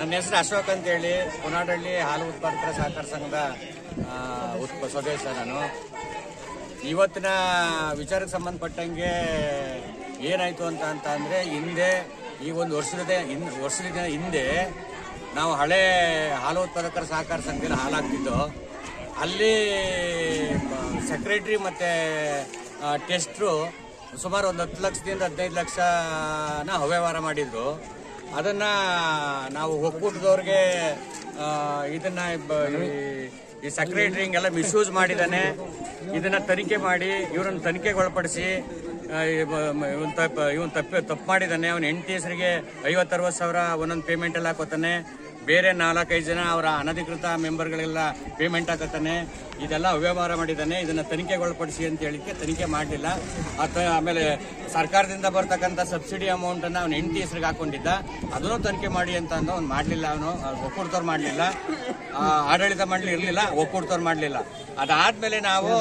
ನನ್ನ ಹೆಸರು ಅಶೋಕ್ ಅಂತೇಳಿ ಕುನಾಡಹಳ್ಳಿ ಹಾಲು ಉತ್ಪಾದಕರ ಸಹಕಾರ ಸಂಘದ ಆ, ಉತ್ಪ ಸದಸ್ಯ ನಾನು ಇವತ್ತಿನ ವಿಚಾರಕ್ಕೆ ಸಂಬಂಧಪಟ್ಟಂಗೆ ಏನಾಯ್ತು ಅಂತ ಅಂತ ಅಂದರೆ ಹಿಂದೆ ಈ ಒಂದು ವರ್ಷದ ಹಿನ್ ವರ್ಷದ ಹಿಂದೆ ನಾವು ಹಳೆ ಹಾಲು ಉತ್ಪಾದಕರ ಸಹಕಾರ ಸಂಘದಲ್ಲಿ ಹಾಲಾಗ್ತಿದ್ದು ಅಲ್ಲಿ ಸೆಕ್ರೆಟ್ರಿ ಮತ್ತು ಟೆಸ್ಟ್ರು ಸುಮಾರು ಒಂದು ಹತ್ತು ಲಕ್ಷದಿಂದ ಹದಿನೈದು ಲಕ್ಷನ ಅವ್ಯವಹಾರ ಮಾಡಿದ್ರು ಅದನ್ನ ನಾವು ಒಕ್ಕೂಟದವ್ರಿಗೆ ಆ, ಇದನ್ನ ಬ- ಈ- ಈ ಸೆಕ್ರೆಟರಿ ಹಿಂಗೆಲ್ಲ ಮಿಸ್ಯೂಸ್ ಮಾಡಿದಾನೆ ಇದನ್ನ ತನಿಖೆ ಮಾಡಿ ಇವರನ್ನು ತನಿಖೆಗೆ ಒಳಪಡಿಸಿ ಇವನ್ ತಪ್ಪ ಇವನ್ ತಪ್ಪು ತಪ್ಪು ಮಾಡಿದಾನೆ ಅವನ ಹೆಂಡತಿ ಹೆಸರಿಗೆ ಐವತ್ತರವತ್ತು ಸಾವಿರ ಒಂದೊಂದು ಪೇಮೆಂಟ್ ಎಲ್ಲ ಹಾಕೋತಾನೆ ಬೇರೆ ನಾಲ್ಕೈದು ಜನ ಅವರ ಅನಧಿಕೃತ ಮೆಂಬರ್ಗಳೆಲ್ಲ ಪೇಮೆಂಟ್ ಹಾಕತ್ತಾನೆ ಇದೆಲ್ಲ ಅವ್ಯವಹಾರ ಮಾಡಿದ್ದಾನೆ ಇದನ್ನ ತನಿಖೆಗೆ ಒಳಪಡಿಸಿ ಅಂತ ಹೇಳಿಕ್ಕೆ ತನಿಖೆ ಮಾಡಲಿಲ್ಲ ಆಮೇಲೆ ಸರ್ಕಾರದಿಂದ ಬರ್ತಕ್ಕಂಥ ಸಬ್ಸಿಡಿ ಅಮೌಂಟ್ ಅನ್ನ ಅವ್ನ ಹೆಂಡತಿ ಹೆಸರಿಗೆ ಹಾಕೊಂಡಿದ್ದ ಅದನ್ನು ತನಿಖೆ ಮಾಡಿ ಅಂತ ಅಂದ ಅವ್ನು ಮಾಡಲಿಲ್ಲ ಅವನು ಒಕ್ಕೂಡ್ತವ್ರು ಮಾಡಲಿಲ್ಲ ಆಡಳಿತ ಮಂಡಳಿ ಇರಲಿಲ್ಲ ಒಕ್ಕೂಡ್ತವ್ರು ಮಾಡಲಿಲ್ಲ ಅದಾದ್ಮೇಲೆ ನಾವು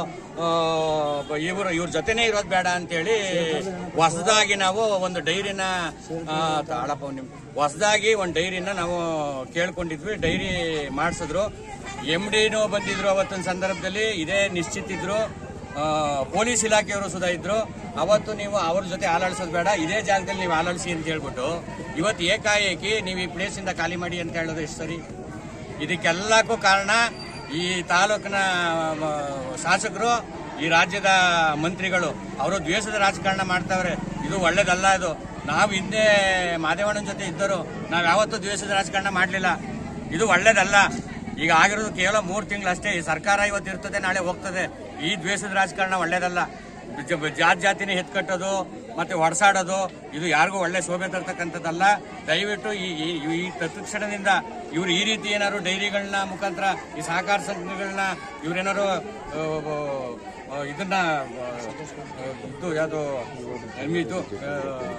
ಇವರು ಇವ್ರ ಜೊತೆನೇ ಇರೋದು ಬೇಡ ಅಂತೇಳಿ ಹೊಸದಾಗಿ ನಾವು ಒಂದು ಡೈರಿನ ಆ, ತಾಳಪ್ಪ ಒಂದ್ ನಿಮಿಷ. ಹೊಸದಾಗಿ ಒಂದು ಡೈರಿನ ನಾವು ಕೇಳ್ಕೊಂಡಿದ್ವಿ ಡೈರಿ ಮಾಡಿಸಿದ್ರು ಎಮ್ ಡಿನೂ ಬಂದಿದ್ರು ಅವತ್ತಿನ ಸಂದರ್ಭದಲ್ಲಿ ಇದೇ ನಿಶ್ಚಿತ ಇದ್ರು ಆ, ಪೊಲೀಸ್ ಇಲಾಖೆಯವರು ಸುಧಾ ಇದ್ರು ಅವತ್ತು ನೀವು ಅವ್ರ ಜೊತೆ ಆಲಾಡಿಸೋದು ಬೇಡ ಇದೇ ಜಾಗದಲ್ಲಿ ನೀವು ಆಲಾಡಿಸಿ ಅಂತ ಹೇಳ್ಬಿಟ್ಟು ಇವತ್ತು ಏಕಾಏಕಿ ನೀವು ಈ ಪ್ಲೇಸಿಂದ ಖಾಲಿ ಮಾಡಿ ಅಂತ ಹೇಳೋದು ಎಷ್ಟು ಸರಿ ಇದಕ್ಕೆಲ್ಲಕ್ಕೂ ಕಾರಣ ಈ ತಾಲೂಕಿನ ಮ, ಶಾಸಕರು ಈ ರಾಜ್ಯದ ಮಂತ್ರಿಗಳು ಅವರು ದ್ವೇಷದ ರಾಜಕಾರಣ ಮಾಡ್ತಾವ್ರೆ ಇದು ಒಳ್ಳೇದಲ್ಲ ಇದು ನಾವು ಹಿಂದೆ ಮಾದೇವಣ್ಣನ ಜೊತೆ ಇದ್ದರು ನಾವು ಯಾವತ್ತೂ ದ್ವೇಷದ ರಾಜಕಾರಣ ಮಾಡಲಿಲ್ಲ ಇದು ಒಳ್ಳೇದಲ್ಲ ಈಗ ಆಗಿರೋದು ಕೇವಲ ಮೂರು ತಿಂಗಳು ಅಷ್ಟೇ ಈ ಸರ್ಕಾರ ಇವತ್ತು ಇರ್ತದೆ ನಾಳೆ ಹೋಗ್ತದೆ ಈ ದ್ವೇಷದ ರಾಜಕಾರಣ ಒಳ್ಳೇದಲ್ಲ ಜ- ಜಾತ್ ಜಾತಿನೇ ಎತ್ಕಟ್ಟೋದು ಮತ್ತೆ ಹೊಡೆಸಾಡೋದು ಇದು ಯಾರಿಗೂ ಒಳ್ಳೆ ಶೋಭೆ ತರ್ತಕ್ಕಂಥದ್ದಲ್ಲ ದಯವಿಟ್ಟು ಈ ಈ- ಈ ತತ್ಕ್ಷಣದಿಂದ ಇವ್ರು ಈ ರೀತಿ ಏನಾದ್ರು ಡೈರಿಗಳನ್ನ ಮುಖಾಂತರ ಈ ಸಹಕಾರ ಸಂಘಗಳನ್ನ ಇವ್ರೇನಾದ್ರು ಆ, ಆ, ಇದನ್ನ ಆ, ಇದು ಯಾವುದು ಇದು ಆ,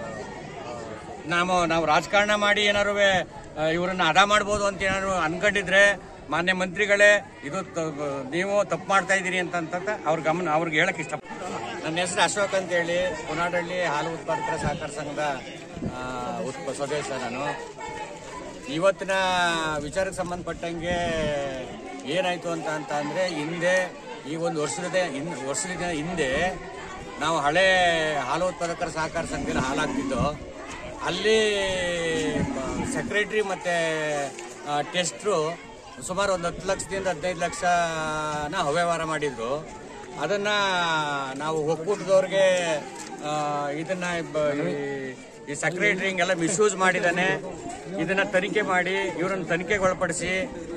ನಾವು ನಾವು ರಾಜಕಾರಣ ಮಾಡಿ ಏನಾರು ಇವರನ್ನ ಅಡ ಮಾಡ್ಬೋದು ಅಂತ ಏನಾದ್ರು ಅನ್ಕೊಂಡಿದ್ರೆ ಮಾನ್ಯ ಮಂತ್ರಿಗಳೇ ಇದು ತ- ನೀವು ತಪ್ಪು ಮಾಡ್ತಾ ಇದ್ದೀರಿ ಅಂತ ಅಂತ ಅವ್ರ ಗಮನ ಅವ್ರಿಗೆ ಹೇಳಕ್ ಇಷ್ಟ ನನ್ನ ಹೆಸರು ಅಶೋಕ್ ಅಂತೇಳಿ ಕುನಾಡಹಳ್ಳಿ ಹಾಲು ಉತ್ಪಾದಕರ ಸಹಕಾರ ಸಂಘದ ಆ, ಉತ್ಪ ಸದಸ್ಯ ನಾನು ಇವತ್ತಿನ ವಿಚಾರಕ್ಕೆ ಸಂಬಂಧಪಟ್ಟಂಗೆ ಏನಾಯ್ತು ಅಂತ ಅಂತ ಅಂದ್ರೆ ಹಿಂದೆ ಈ ಒಂದು ವರ್ಷದ ಹಿನ್ ವರ್ಷದ ಹಿಂದೆ ನಾವು ಹಳೆ ಹಾಲು ಉತ್ಪಾದಕರ ಸಹಕಾರ ಸಂಘದಲ್ಲಿ ಹಾಲಾಗ್ತಿದ್ದು ಅಲ್ಲಿ ಸೆಕ್ರೆಟ್ರಿ ಮತ್ತು ಟೆಸ್ಟ್ರು ಸುಮಾರು ಒಂದು ಹತ್ತು ಲಕ್ಷದಿಂದ ಹದಿನೈದು ಲಕ್ಷನ ಅವ್ಯವಹಾರ ಮಾಡಿದ್ರು ಅದನ್ನ ನಾವು ಒಕ್ಕೂಟದವ್ರಿಗೆ ಆ, ಇದನ್ನ ಬ- ಈ- ಈ ಸೆಕ್ರೆಟರಿ ಹಿಂಗೆಲ್ಲ ಮಿಸ್ಯೂಸ್ ಮಾಡಿದಾನೆ ಇದನ್ನ ತನಿಖೆ ಮಾಡಿ ಇವರನ್ನು ತನಿಖೆಗೆ ಒಳಪಡಿಸಿ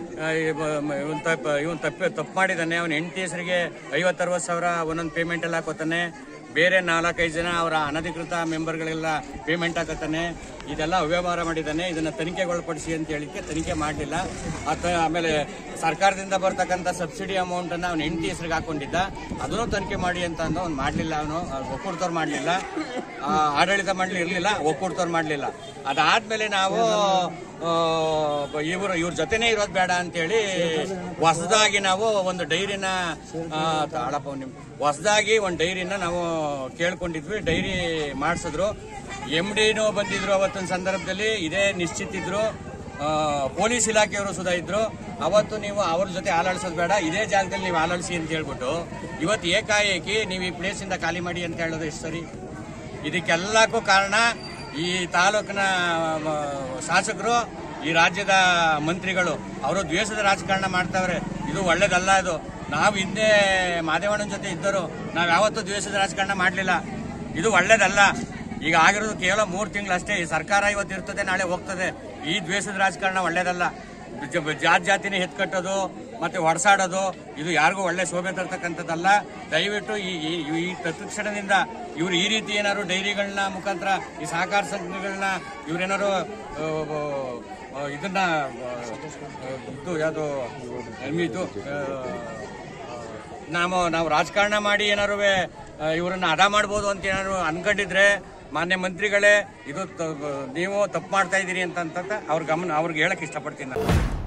ಇವನ್ ತಪ್ಪ ಇವನ್ ತಪ್ಪು ತಪ್ಪು ಮಾಡಿದಾನೆ ಅವನ ಹೆಂಡತಿ ಹೆಸರಿಗೆ ಐವತ್ತರವತ್ತು ಸಾವಿರ ಒಂದೊಂದು ಪೇಮೆಂಟ್ ಎಲ್ಲ ಹಾಕೋತಾನೆ ಬೇರೆ ನಾಲ್ಕೈದು ಜನ ಅವರ ಅನಧಿಕೃತ ಮೆಂಬರ್ಗಳೆಲ್ಲ ಪೇಮೆಂಟ್ ಹಾಕತ್ತಾನೆ ಇದೆಲ್ಲ ಅವ್ಯವಹಾರ ಮಾಡಿದ್ದಾನೆ ಇದನ್ನ ತನಿಖೆಗೆ ಒಳಪಡಿಸಿ ಅಂತ ಹೇಳಿಕ್ಕೆ ತನಿಖೆ ಮಾಡಲಿಲ್ಲ ಆಮೇಲೆ ಸರ್ಕಾರದಿಂದ ಬರ್ತಕ್ಕಂಥ ಸಬ್ಸಿಡಿ ಅಮೌಂಟ್ ಅನ್ನ ಅವ್ನ ಹೆಂಡತಿ ಹೆಸರಿಗೆ ಹಾಕೊಂಡಿದ್ದ ಅದನ್ನು ತನಿಖೆ ಮಾಡಿ ಅಂತ ಅಂದ ಅವ್ನು ಮಾಡಲಿಲ್ಲ ಅವನು ಒಕ್ಕೂಡ್ತವ್ರು ಮಾಡಲಿಲ್ಲ ಆಡಳಿತ ಮಂಡಳಿ ಇರಲಿಲ್ಲ ಒಕ್ಕೂಡ್ತವ್ರು ಮಾಡಲಿಲ್ಲ ಅದಾದ್ಮೇಲೆ ನಾವು ಆ, ಇವರು ಇವ್ರ ಜೊತೆನೇ ಇರೋದು ಬೇಡ ಅಂತೇಳಿ ಹೊಸದಾಗಿ ನಾವು ಒಂದು ಡೈರಿನ ಆ, ತಾಳಪ್ಪ ಒಂದ್ ನಿಮಿಷ. ಹೊಸದಾಗಿ ಒಂದು ಡೈರಿನ ನಾವು ಕೇಳ್ಕೊಂಡಿದ್ವಿ ಡೈರಿ ಮಾಡಿಸಿದ್ರು ಎಮ್ ಡಿನೂ ಬಂದಿದ್ರು ಅವತ್ತಿನ ಸಂದರ್ಭದಲ್ಲಿ ಇದೇ ನಿಶ್ಚಿತ ಇದ್ರು ಆ, ಪೊಲೀಸ್ ಇಲಾಖೆಯವರು ಸುಧಾ ಇದ್ರು ಅವತ್ತು ನೀವು ಅವ್ರ ಜೊತೆ ಆಲಾಡಿಸೋದು ಬೇಡ ಇದೇ ಜಾಗದಲ್ಲಿ ನೀವು ಆಲಾಡಿಸಿ ಅಂತ ಹೇಳ್ಬಿಟ್ಟು ಇವತ್ತು ಏಕಾಏಕಿ ನೀವು ಈ ಪ್ಲೇಸಿಂದ ಖಾಲಿ ಮಾಡಿ ಅಂತ ಹೇಳೋದು ಎಷ್ಟು ಸರಿ ಇದಕ್ಕೆಲ್ಲಕ್ಕೂ ಕಾರಣ ಈ ತಾಲೂಕಿನ ಮ, ಶಾಸಕರು ಈ ರಾಜ್ಯದ ಮಂತ್ರಿಗಳು ಅವರು ದ್ವೇಷದ ರಾಜಕಾರಣ ಮಾಡ್ತಾವ್ರೆ ಇದು ಒಳ್ಳೇದಲ್ಲ ಇದು ನಾವು ಹಿಂದೆ ಮಾದೇವಣ್ಣನ ಜೊತೆ ಇದ್ದರು ನಾವು ಯಾವತ್ತೂ ದ್ವೇಷದ ರಾಜಕಾರಣ ಮಾಡಲಿಲ್ಲ ಇದು ಒಳ್ಳೇದಲ್ಲ ಈಗ ಆಗಿರೋದು ಕೇವಲ ಮೂರು ತಿಂಗಳು ಅಷ್ಟೇ ಈ ಸರ್ಕಾರ ಇವತ್ತು ಇರ್ತದೆ ನಾಳೆ ಹೋಗ್ತದೆ ಈ ದ್ವೇಷದ ರಾಜಕಾರಣ ಒಳ್ಳೇದಲ್ಲ ಜ- ಜಾತ್ ಜಾತಿನೇ ಎತ್ಕಟ್ಟೋದು ಮತ್ತೆ ಹೊಡೆಸಾಡೋದು ಇದು ಯಾರಿಗೂ ಒಳ್ಳೆ ಶೋಭೆ ತರ್ತಕ್ಕಂಥದ್ದಲ್ಲ ದಯವಿಟ್ಟು ಈ ಈ- ಈ ತತ್ಕ್ಷಣದಿಂದ ಇವ್ರು ಈ ರೀತಿ ಏನಾದ್ರು ಡೈರಿಗಳನ್ನ ಮುಖಾಂತರ ಈ ಸಹಕಾರ ಸಂಘಗಳನ್ನ ಇವ್ರೇನಾದ್ರು ಆ, ಆ, ಇದನ್ನ ಆ, ಇದು ಯಾವುದು ಇದು ಆ, ನಾವು ನಾವು ರಾಜಕಾರಣ ಮಾಡಿ ಏನಾರು ಇವರನ್ನ ಅಡ ಮಾಡ್ಬೋದು ಅಂತ ಏನಾದ್ರು ಅನ್ಕೊಂಡಿದ್ರೆ ಮಾನ್ಯ ಮಂತ್ರಿಗಳೇ ಇದು ತ- ನೀವು ತಪ್ಪು ಮಾಡ್ತಾ ಇದ್ದೀರಿ ಅಂತ ಅಂತ ಅವ್ರ ಗಮನ ಅವ್ರಿಗೆ ಹೇಳಕ್ ಇಷ್ಟಪಡ್ತೀನಿ ನಾನು